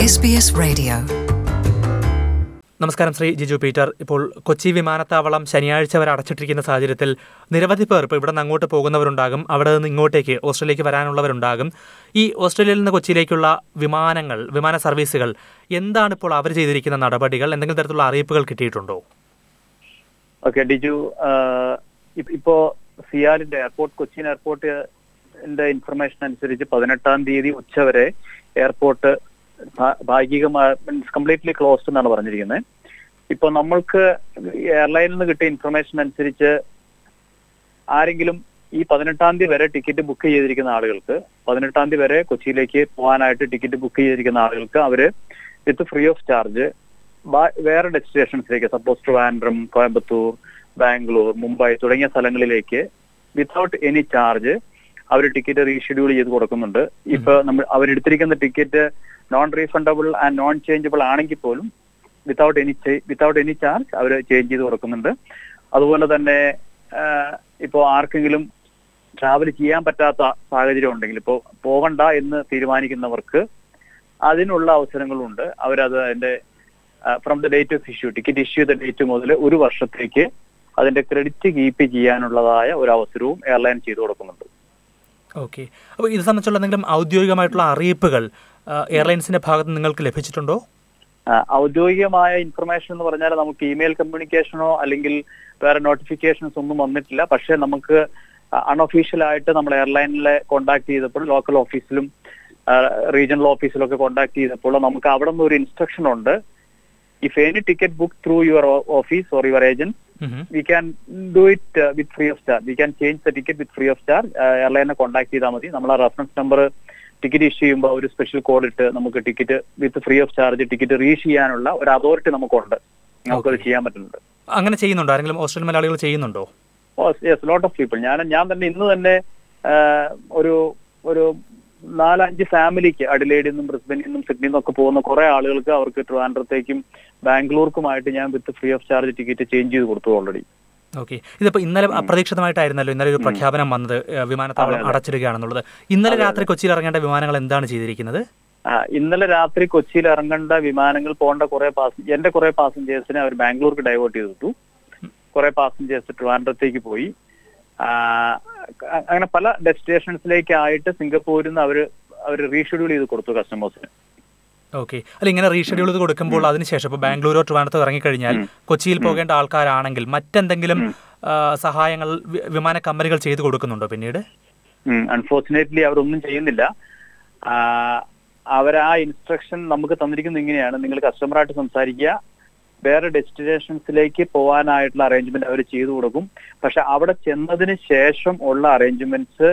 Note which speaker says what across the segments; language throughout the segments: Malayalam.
Speaker 1: SBS Radio.
Speaker 2: നമസ്കാരം ശ്രീ ജിജു പീറ്റർ ഇപ്പോൾ കൊച്ചി വിമാനത്താവളം ശനിയാഴ്ച വരെ അടച്ചിട്ടിരിക്കുന്ന സാഹചര്യത്തിൽ നിരവധി പേർ ഇപ്പോൾ ഇവിടെ നിന്ന് അങ്ങോട്ട് പോകുന്നവരുണ്ടാകും അവിടെ നിന്ന് ഇങ്ങോട്ടേക്ക് ഓസ്ട്രേലിയക്ക് വരാനുള്ളവരുണ്ടാകും ഈ ഓസ്ട്രേലിയയിൽ നിന്ന് കൊച്ചിയിലേക്കുള്ള വിമാനങ്ങൾ വിമാന സർവീസുകൾ എന്താണ് ഇപ്പോൾ അവർ ചെയ്തിരിക്കുന്ന നടപടികൾ എന്തെങ്കിലും തരത്തിലുള്ള അറിയിപ്പുകൾ കിട്ടിയിട്ടുണ്ടോ
Speaker 3: ഓക്കെ ഡിജു ആഹ് ഇ- ഇപ്പോ സിയാലിന്റെ എയർപോർട്ട് കൊച്ചിൻ എയർപോർട്ടിന്റെ ഇൻഫർമേഷൻ അനുസരിച്ച് പതിനെട്ടാം തീയതി ഉച്ചവരെ എയർപോർട്ട് ഭാ- ഭാഗികമായി മീൻസ് കംപ്ലീറ്റ്ലി ക്ലോസ്ഡ് എന്നാണ് പറഞ്ഞിരിക്കുന്നത് ഇപ്പൊ നമ്മൾക്ക് എയർലൈനിൽ നിന്ന് കിട്ടിയ ഇൻഫർമേഷൻ അനുസരിച്ച് ആരെങ്കിലും ഈ പതിനെട്ടാം തീയതി വരെ ടിക്കറ്റ് ബുക്ക് ചെയ്തിരിക്കുന്ന ആളുകൾക്ക് പതിനെട്ടാം തീയതി വരെ കൊച്ചിയിലേക്ക് പോകാനായിട്ട് ടിക്കറ്റ് ബുക്ക് ചെയ്തിരിക്കുന്ന ആളുകൾക്ക് അവര് വിത്ത് ഫ്രീ ഓഫ് ചാർജ് വേറെ ഡെസ്റ്റിനേഷൻസിലേക്ക് സപ്പോസ് ട്രിവാൻഡ്രം കോയമ്പത്തൂർ ബാംഗ്ലൂർ മുംബൈ തുടങ്ങിയ സ്ഥലങ്ങളിലേക്ക് വിത്തൗട്ട് എനി ചാർജ് അവർ ടിക്കറ്റ് റീഷെഡ്യൂൾ ചെയ്ത് കൊടുക്കുന്നുണ്ട് ഇപ്പൊ നമ്മൾ അവരെടുത്തിരിക്കുന്ന ticket non refundable and non changeable ആണെങ്കിൽ പോലും without any without any charge അവർ ചേഞ്ച് ചെയ്ത് കൊടുക്കുന്നുണ്ട് അതുപോലെ തന്നെ ആഹ്, ഇപ്പോ ആർക്കെങ്കിലും ട്രാവൽ ചെയ്യാൻ പറ്റാത്ത സാഹചര്യം ഉണ്ടെങ്കിൽ ഇപ്പോൾ പോകണ്ട എന്ന് തീരുമാനിക്കുന്നവർക്ക് അതിനുള്ള അവസരങ്ങളുണ്ട് അവരത് അതിന്റെ from the date of issue ticket issue the date മുതൽ ഒരു വർഷത്തേക്ക് അതിന്റെ ക്രെഡിറ്റ് കീപ്പ് ചെയ്യാനുള്ളതായ ഒരു അവസരവും എയർലൈൻ ചെയ്തു കൊടുക്കുന്നുണ്ട്
Speaker 2: ഓക്കെ അപ്പോൾ ഇത് സംബന്ധിച്ചുള്ള എന്തെങ്കിലും ഔദ്യോഗികമായിട്ടുള്ള അറിയിപ്പുകൾ ആ, എയർലൈൻസിന്റെ ഭാഗത്ത് നിങ്ങൾക്ക് ലഭിച്ചിട്ടുണ്ടോ
Speaker 3: ആ, ഔദ്യോഗികമായ ഇൻഫർമേഷൻ എന്ന് പറഞ്ഞാൽ നമുക്ക് ഇമെയിൽ കമ്മ്യൂണിക്കേഷനോ അല്ലെങ്കിൽ വേറെ നോട്ടിഫിക്കേഷൻസ് ഒന്നും വന്നിട്ടില്ല പക്ഷേ നമുക്ക് അൺഒഫീഷ്യൽ ആയിട്ട് നമ്മൾ എയർലൈനിലെ കോൺടാക്ട് ചെയ്തപ്പോൾ ലോക്കൽ ഓഫീസിലും റീജിയണൽ ഓഫീസിലും ഒക്കെ കോൺടാക്ട് ചെയ്തപ്പോൾ നമുക്ക് അവിടെ നിന്ന് ഒരു ഇൻസ്ട്രക്ഷൻ ഉണ്ട് if any ticket book through your office or your agent
Speaker 2: ഉം.
Speaker 3: We can do it with free of charge we can change the ticket with free of charge എയർലൈനെ കോൺടാക്ട് ചെയ്താൽ മതി നമ്മൾ ആ റെഫറൻസ് നമ്പർ ടിക്കറ്റ് ഇഷ്യൂ ചെയ്യുമ്പോൾ ഒരു സ്പെഷ്യൽ കോഡ് ഇട്ട് നമുക്ക് ticket with free of charge ticket reissue ചെയ്യാനുള്ള ഒരു അതോറിറ്റി നമുക്കുണ്ട് നമുക്കത്
Speaker 2: Okay.
Speaker 3: ചെയ്യാൻ പറ്റുന്നുണ്ട്
Speaker 2: അങ്ങനെ ചെയ്യുന്നുണ്ടോ ആരെങ്കിലും ഓസ്ട്രേലിയൻ മലയാളികൾ ചെയ്യുന്നുണ്ടോ
Speaker 3: യെസ് ലോട്ട് ഓഫ് പീപ്പിൾ ഞാൻ ഞാൻ തന്നെ ഇന്ന് തന്നെ ആ, ഒരു ഒരു നാലഞ്ച് ഫാമിലിക്ക് അഡിലേഡിൽ നിന്നും ബ്രിസ്ബനിൽ നിന്നും സിഡ്നിയിൽ നിന്നും ഒക്കെ പോകുന്ന കുറെ ആളുകൾക്ക് അവർക്ക് ട്രിവാൻഡ്രത്തേക്കും ബാംഗ്ലൂർക്കുമായിട്ട് ഞാൻ with free of charge ticket change ചെയ്ത് കൊടുത്തു ഓൾറെഡി
Speaker 2: ഓക്കെ ഇതിപ്പോൾ ഇന്നലെ അപ്രതീക്ഷിതമായിട്ടായിരുന്നല്ലോ ഇന്നലെ ഒരു പ്രഖ്യാപനം വന്നത് ഏ, വിമാനത്താവളം
Speaker 3: അതെ, അതെ.
Speaker 2: അടച്ചിടുകയാണെന്നുള്ളത് ഇന്നലെ
Speaker 3: അതെ,
Speaker 2: രാത്രി കൊച്ചിയിൽ ഇറങ്ങേണ്ട വിമാനങ്ങൾ എന്താണ് ചെയ്തിരിക്കുന്നത്
Speaker 3: ആ, ഇന്നലെ രാത്രി കൊച്ചിയിൽ ഇറങ്ങേണ്ട വിമാനങ്ങൾ പോകേണ്ട കുറെ പാസഞ്ചർ എന്റെ കുറെ പാസഞ്ചേഴ്സിനെ അവർ ബാംഗ്ലൂർക്ക് ഡൈവേർട്ട് ചെയ്തിട്ടു കുറെ പാസഞ്ചേഴ്സ് ട്രിവാൻഡ്രത്തേക്ക് പോയി ആ, അ- അങ്ങനെ പല ഡെസ്റ്റിനേഷൻസിലേക്കായിട്ട് സിംഗപ്പൂരിൽ നിന്ന് അവർ അവർ റീഷെഡ്യൂൾ ചെയ്ത് കൊടുത്തു കസ്റ്റമേഴ്സിന്
Speaker 2: ഓക്കെ അല്ല ഇങ്ങനെ റീഷെഡ്യൂൾ ചെയ്ത് കൊടുക്കുമ്പോൾ അതിനുശേഷം ഇപ്പോൾ ബാംഗ്ലൂരോ ട്രിവാൻഡത്തോ ഇറങ്ങിക്കഴിഞ്ഞാൽ കൊച്ചിയിൽ പോകേണ്ട ആൾക്കാരാണെങ്കിൽ മറ്റെന്തെങ്കിലും ആ, സഹായങ്ങൾ വി- വിമാന കമ്പനികൾ ചെയ്തു കൊടുക്കുന്നുണ്ടോ പിന്നീട്
Speaker 3: അൺഫോർച്ചുനേറ്റ്ലി അവരൊന്നും ചെയ്യുന്നില്ല ആ, അവർ ആ ഇൻസ്ട്രക്ഷൻ നമുക്ക് തന്നിരിക്കുന്നത് ഇങ്ങനെയാണ് നിങ്ങൾ കസ്റ്റമറായിട്ട് സംസാരിക്കുക വേറെ ഡെസ്റ്റിനേഷൻസിലേക്ക് പോകാനായിട്ടുള്ള അറേഞ്ച്മെന്റ് അവർ ചെയ്തു കൊടുക്കും പക്ഷെ അവിടെ ചെന്നതിന് ശേഷം ഉള്ള അറേഞ്ച്മെന്റ്സ്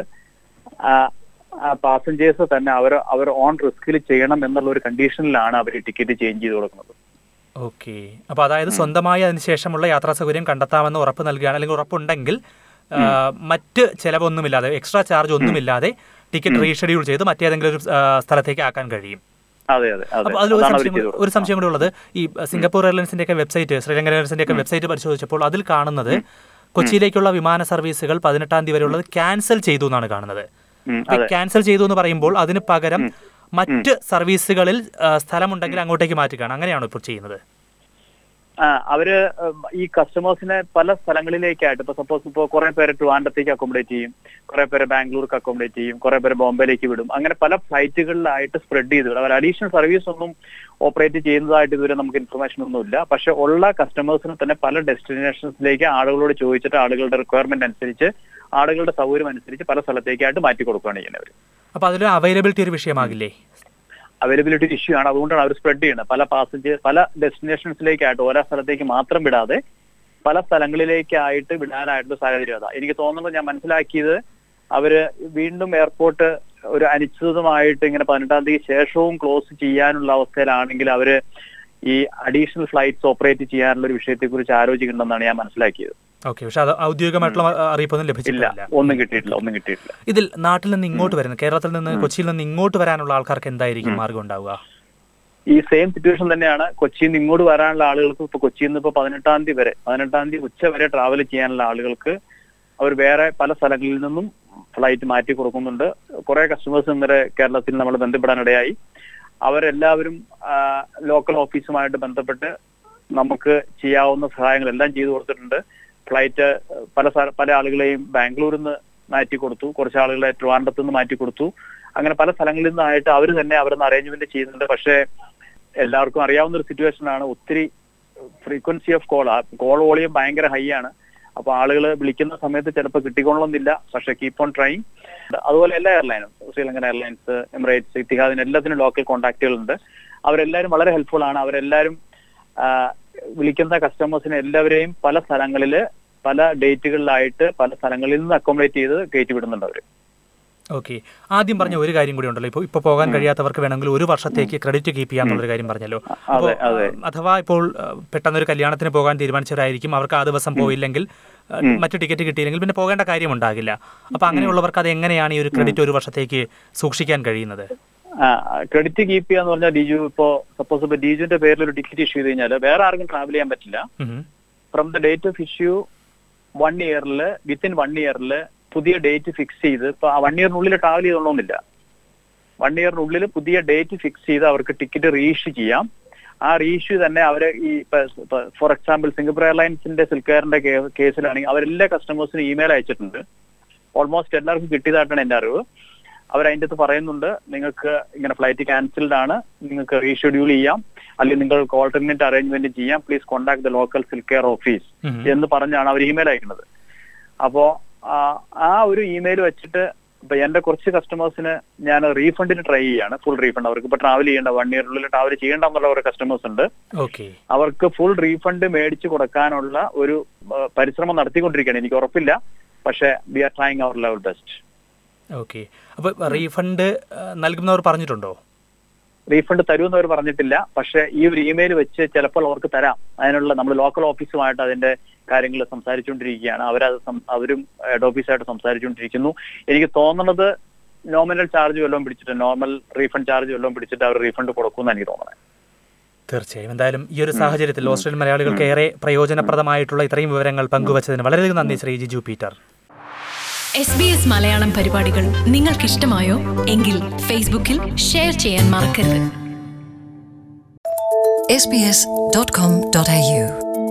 Speaker 3: പാസഞ്ചേഴ്സ് തന്നെ അവർ അവർ ഓൺ റിസ്കിൽ ചെയ്യണം എന്നുള്ള ഒരു കണ്ടീഷനിലാണ് അവർ ടിക്കറ്റ് ചേഞ്ച് ചെയ്ത് കൊടുക്കുന്നത്
Speaker 2: ഓക്കെ അപ്പോൾ അതായത് സ്വന്തമായി അതിനുശേഷമുള്ള യാത്രാ സൗകര്യം കണ്ടെത്താമെന്ന് ഉറപ്പ് നൽകുകയാണ് അല്ലെങ്കിൽ ഉറപ്പുണ്ടെങ്കിൽ ആ, മറ്റ് ചിലവൊന്നുമില്ലാതെ എക്സ്ട്രാ ചാർജ് ഒന്നുമില്ലാതെ ടിക്കറ്റ് റീഷെഡ്യൂൾ ചെയ്ത് മറ്റേതെങ്കിലും ഒരു ആ, സ്ഥലത്തേക്ക് ആക്കാൻ കഴിയും
Speaker 3: അതെ അതെ അതെ
Speaker 2: അപ്പോൾ അതിൽ ഒരു
Speaker 3: അതാണ് അവർ
Speaker 2: സംശയം
Speaker 3: ചെയ്തു
Speaker 2: കൂടി- ഒരു സംശയം കൂടി ഉള്ളത് ഈ സിംഗപ്പൂർ എയർലൈൻസിന്റെ ഒക്കെ വെബ്സൈറ്റ് ശ്രീലങ്കൻ എയർലൈൻസിന്റെ ഒക്കെ വെബ്സൈറ്റ് പരിശോധിച്ചപ്പോൾ അതിൽ കാണുന്നത് കൊച്ചിയിലേക്കുള്ള വിമാന സർവീസുകൾ പതിനെട്ടാം തീയതി വരെയുള്ളത് ക്യാൻസൽ ചെയ്തു എന്നാണ് കാണുന്നത്
Speaker 3: ഉം, അതെ
Speaker 2: ക്യാൻസൽ ചെയ്തു എന്ന് പറയുമ്പോൾ അതിന് പകരം മറ്റ് സർവീസുകളിൽ ആ, സ്ഥലമുണ്ടെങ്കിൽ അങ്ങോട്ടേക്ക് മാറ്റുകയാണ് അങ്ങനെയാണോ ഇപ്പോൾ ചെയ്യുന്നത്
Speaker 3: ആ, അവര് ഉം, ഈ കസ്റ്റമേഴ്സിനെ പല സ്ഥലങ്ങളിലേക്കായിട്ട് ഇപ്പൊ സപ്പോസ് ഇപ്പൊ കുറെ പേര് ട്രിവാൻഡത്തേക്ക് അക്കോമഡേറ്റ് ചെയ്യും കുറെ പേര് ബാംഗ്ലൂർക്ക് അക്കോമഡേറ്റ് ചെയ്യും കുറെ പേര് ബോംബെയിലേക്ക് വിടും അങ്ങനെ പല ഫ്ലൈറ്റുകളിലായിട്ട് സ്പ്രെഡ് ചെയ്ത് വിടും അവർ അഡീഷണൽ സർവീസ് ഒന്നും ഓപ്പറേറ്റ് ചെയ്യുന്നതായിട്ട് ഇതുവരെ നമുക്ക് ഇൻഫർമേഷൻ ഒന്നുമില്ല പക്ഷെ ഉള്ള കസ്റ്റമേഴ്സിന് തന്നെ പല ഡെസ്റ്റിനേഷൻസിലേക്ക് ആളുകളോട് ചോദിച്ചിട്ട് ആളുകളുടെ റിക്വയർമെന്റ് അനുസരിച്ച് ആളുകളുടെ സൗകര്യം അനുസരിച്ച് പല സ്ഥലത്തേക്കായിട്ട് മാറ്റി കൊടുക്കുകയാണ് ചെയ്യുന്നത് അവർ
Speaker 2: അപ്പോൾ അതിൽ അവൈലബിലിറ്റി ഒരു വിഷയമാകില്ലേ
Speaker 3: അവൈലബിലിറ്റി ഇഷ്യൂ ആണ് അതുകൊണ്ടാണ് അവർ സ്പ്രെഡ് ചെയ്യുന്നത് പല പാസഞ്ചേഴ്സ് പല ഡെസ്റ്റിനേഷൻസിലേക്കായിട്ട് ഓരോ സ്ഥലത്തേക്ക് മാത്രം വിടാതെ പല സ്ഥലങ്ങളിലേക്കായിട്ട് വിടാനായിട്ടുള്ള സാഹചര്യം അതാ എനിക്ക് തോന്നുന്നത് ഞാൻ മനസ്സിലാക്കിയത് അവര് വീണ്ടും എയർപോർട്ട് ഒരു അനിശ്ചിതമായിട്ട് ഇങ്ങനെ പതിനെട്ടാം തീയതി ശേഷവും ക്ലോസ് ചെയ്യാനുള്ള അവസ്ഥയിലാണെങ്കിൽ അവര് ഈ അഡീഷണൽ ഫ്ലൈറ്റ്സ് ഓപ്പറേറ്റ് ചെയ്യാനുള്ള ഒരു വിഷയത്തെ കുറിച്ച് ആലോചിക്കുന്നുണ്ടെന്നാണ് ഞാൻ മനസ്സിലാക്കിയത്
Speaker 2: ഓക്കെ പക്ഷെ അത് ഔദ്യോഗികമായിട്ടുള്ള ആ, അറിയിപ്പൊന്നും
Speaker 3: ഇല്ല
Speaker 2: ലഭിച്ചിട്ടില്ല
Speaker 3: ഒന്നും കിട്ടിയിട്ടില്ല ഒന്നും കിട്ടിയിട്ടില്ല
Speaker 2: ഇതിൽ നാട്ടിൽ നിന്ന് ഇങ്ങോട്ട് വരുന്ന കേരളത്തിൽ നിന്ന് കൊച്ചിയിൽ നിന്ന് ഇങ്ങോട്ട് വരാനുള്ള ആൾക്കാർക്ക് എന്തായിരിക്കും മാർഗം ഉണ്ടാവുക
Speaker 3: ഈ സെയിം സിറ്റുവേഷൻ തന്നെയാണ് കൊച്ചിയിൽ നിന്ന് ഇങ്ങോട്ട് വരാനുള്ള ആളുകൾക്ക് ഇപ്പൊ കൊച്ചിയിൽ നിന്ന് ഇപ്പൊ പതിനെട്ടാം തീയതി വരെ പതിനെട്ടാം തീയതി ഉച്ച വരെ ട്രാവൽ ചെയ്യാനുള്ള ആളുകൾക്ക് അവർ വേറെ പല സ്ഥലങ്ങളിൽ നിന്നും ഫ്ലൈറ്റ് മാറ്റി കൊടുക്കുന്നുണ്ട് കുറെ കസ്റ്റമേഴ്സ് ഇന്നലെ കേരളത്തിൽ നമ്മൾ ബന്ധപ്പെടാനിടയായി അവരെല്ലാവരും ലോക്കൽ ഓഫീസുമായിട്ട് ബന്ധപ്പെട്ട് നമുക്ക് ചെയ്യാവുന്ന സഹായങ്ങളെല്ലാം ചെയ്തു കൊടുത്തിട്ടുണ്ട് ഫ്ലൈറ്റ് പല സ്ഥ- പല ആളുകളെയും ബാംഗ്ലൂരിൽ നിന്ന് മാറ്റി കൊടുത്തു കുറച്ച് ആളുകളെ ട്രിവാൻഡ്രത്ത് നിന്ന് മാറ്റി കൊടുത്തു അങ്ങനെ പല സ്ഥലങ്ങളിൽ നിന്നായിട്ട് അവർ തന്നെ അവരൊന്ന് അറേഞ്ച്മെന്റ് ചെയ്യുന്നുണ്ട് പക്ഷേ എല്ലാവർക്കും അറിയാവുന്ന ഒരു സിറ്റുവേഷൻ ആണ് ഒത്തിരി frequency of call call volume ഭയങ്കര ഹൈ ആണ് അപ്പൊ ആളുകൾ വിളിക്കുന്ന സമയത്ത് ചിലപ്പോൾ കിട്ടിക്കൊള്ളണമെന്നില്ല പക്ഷെ കീപ്പ് ഓൺ ട്രൈങ് അതുപോലെ എല്ലാ എയർലൈനും ശ്രീലങ്കൻ എയർലൈൻസ് എമിറേറ്റ്സ് ഇത്തിഹാദിന് എല്ലാത്തിനും ലോക്കൽ കോൺടാക്റ്റുകളുണ്ട് അവരെല്ലാവരും വളരെ ഹെൽപ്ഫുൾ ആണ് അവരെല്ലാവരും ആ, വിളിക്കുന്ന കസ്റ്റമേഴ്സിനെ എല്ലാവരെയും പല സ്ഥലങ്ങളിൽ പല ഡേറ്റുകളിലായിട്ട് പല സ്ഥലങ്ങളിൽ നിന്ന് അക്കോമഡേറ്റ് ചെയ്ത് കയറ്റി വിടുന്നുണ്ട് അവര്
Speaker 2: ഓക്കെ ആദ്യം പറഞ്ഞ ഒരു കാര്യം കൂടി ഉണ്ടല്ലോ ഇപ്പോൾ ഇപ്പോൾ പോകാൻ കഴിയാത്തവർക്ക് വേണമെങ്കിൽ ഒരു വർഷത്തേക്ക് ക്രെഡിറ്റ് കീപ്പ് ചെയ്യാന്നുള്ളൊരു കാര്യം പറഞ്ഞല്ലോ അപ്പോൾ
Speaker 3: അതെ അതെ
Speaker 2: അഥവാ ഇപ്പോൾ ആ, പെട്ടെന്നൊരു കല്യാണത്തിന് പോകാൻ തീരുമാനിച്ചവരായിരിക്കും അവർക്ക് ആ ദിവസം പോയില്ലെങ്കിൽ ആ, മറ്റു ടിക്കറ്റ് കിട്ടിയില്ലെങ്കിൽ പിന്നെ പോകേണ്ട കാര്യമുണ്ടാകില്ല അപ്പോൾ അങ്ങനെയുള്ളവർക്ക് അത് എങ്ങനെയാണ് ഈ ഒരു ക്രെഡിറ്റ് ഒരു വർഷത്തേക്ക് സൂക്ഷിക്കാൻ കഴിയുന്നത്
Speaker 3: ക്രെഡിറ്റ് കീപ്പ് ചെയ്യാന്ന് പറഞ്ഞാൽ ഡിജു ഇപ്പോ സപ്പോസ് ഇപ്പൊ ഡിജുവിന്റെ പേരിൽ ഒരു ടിക്കറ്റ് ഇഷ്യൂ ചെയ്ത് കഴിഞ്ഞാൽ വേറെ ആർക്കും ട്രാവൽ ചെയ്യാൻ പറ്റില്ല
Speaker 2: ഉം.
Speaker 3: From the date of issue one ഇയറിൽ വിത്തിൻ വൺ ഇയറിൽ പുതിയ ഡേറ്റ് ഫിക്സ് ചെയ്ത് ഇപ്പൊ ആ വൺ ഇയറിനുള്ളിൽ ട്രാവൽ ചെയ്തോളണമെന്നില്ല വൺ ഇയറിനുള്ളിൽ പുതിയ ഡേറ്റ് ഫിക്സ് ചെയ്ത് അവർക്ക് ടിക്കറ്റ് റീഇഷ്യൂ ചെയ്യാം ആ റീഇഷ്യൂ തന്നെ അവര് ഈ ഫോർ എക്സാമ്പിൾ സിംഗപ്പൂർ എയർലൈൻസിന്റെ സിൽക്ക് എയറിന്റെ കേസിലാണെങ്കിൽ അവരെല്ലാ കസ്റ്റമേഴ്സിനും ഇമെയിൽ അയച്ചിട്ടുണ്ട് ഓൾമോസ്റ്റ് എല്ലാവർക്കും കിട്ടിയതായിട്ടാണ് എന്റെ അറിവ് അവർ അതിൻ്റെ അകത്ത് പറയുന്നുണ്ട് നിങ്ങൾക്ക് ഇങ്ങനെ ഫ്ലൈറ്റ് ക്യാൻസൽഡ് ആണ് നിങ്ങൾക്ക് റീഷെഡ്യൂൾ ചെയ്യാം അല്ലെങ്കിൽ നിങ്ങൾക്ക് ഓൾട്ടർനേറ്റ് അറേഞ്ച്മെന്റ് ചെയ്യാം please contact the local silk care office
Speaker 2: ഉം.
Speaker 3: എന്ന് പറഞ്ഞാണ് അവർ ഇമെയിൽ അയക്കുന്നത് അപ്പോ ആ, ആ ഒരു ഇമെയിൽ വെച്ചിട്ട് ഇപ്പൊ എന്റെ കുറച്ച് കസ്റ്റമേഴ്സിന് ഞാൻ റീഫണ്ടിന് ട്രൈ ചെയ്യാണ് ഫുൾ റീഫണ്ട് അവർക്ക് ഇപ്പൊ ട്രാവൽ ചെയ്യേണ്ട വൺ ഇയറിനുള്ളിൽ ട്രാവൽ ചെയ്യേണ്ട എന്നുള്ള ഒരു കസ്റ്റമേഴ്സ് ഉണ്ട്
Speaker 2: ഓക്കെ
Speaker 3: അവർക്ക് ഫുൾ റീഫണ്ട് മേടിച്ചു കൊടുക്കാനുള്ള ഒരു ആ, പരിശ്രമം നടത്തിക്കൊണ്ടിരിക്കുകയാണ് എനിക്ക് ഉറപ്പില്ല പക്ഷെ we are trying our level best
Speaker 2: okay അപ്പോൾ റീഫണ്ട് ആ, നൽകുന്നവർ പറഞ്ഞിട്ടുണ്ടോ
Speaker 3: റീഫണ്ട് തരുമെന്ന് അവർ പറഞ്ഞിട്ടില്ല പക്ഷെ ഈ ഒരു ഇമെയിൽ വെച്ച് ചിലപ്പോൾ അവർക്ക് തരാം അതിനുള്ള നമ്മൾ ലോക്കൽ ഓഫീസുമായിട്ട് അതിന്റെ കാര്യങ്ങൾ സംസാരിച്ചുകൊണ്ടിരിക്കുകയാണ് അവരത് സം- അവരും ഹെഡ് ഓഫീസായിട്ട് സംസാരിച്ചുകൊണ്ടിരിക്കുന്നു എനിക്ക് തോന്നുന്നത് നോമിനൽ ചാർജ് വല്ലതും പിടിച്ചിട്ട് നോർമൽ റീഫണ്ട് ചാർജ് വല്ലതും പിടിച്ചിട്ട് അവർ റീഫണ്ട് കൊടുക്കുമെന്ന് എനിക്ക് തോന്നുന്നത്
Speaker 2: തീർച്ചയായും എന്തായാലും ഈ ഒരു സാഹചര്യത്തിൽ ഓസ്ട്രേലിയൻ മലയാളികൾക്ക് ഏറെ പ്രയോജനപ്രദമായിട്ടുള്ള ഇത്രയും വിവരങ്ങൾ പങ്കുവച്ചതിന് വളരെയധികം നന്ദി Shri Jiju Peter
Speaker 1: S B S Malayalam പരിപാടികൾ നിങ്ങൾക്കിഷ്ടമായോ എങ്കിൽ ഫേസ്ബുക്കിൽ ഷെയർ ചെയ്യാൻ മറക്കരുത്
Speaker 4: sbs.com.au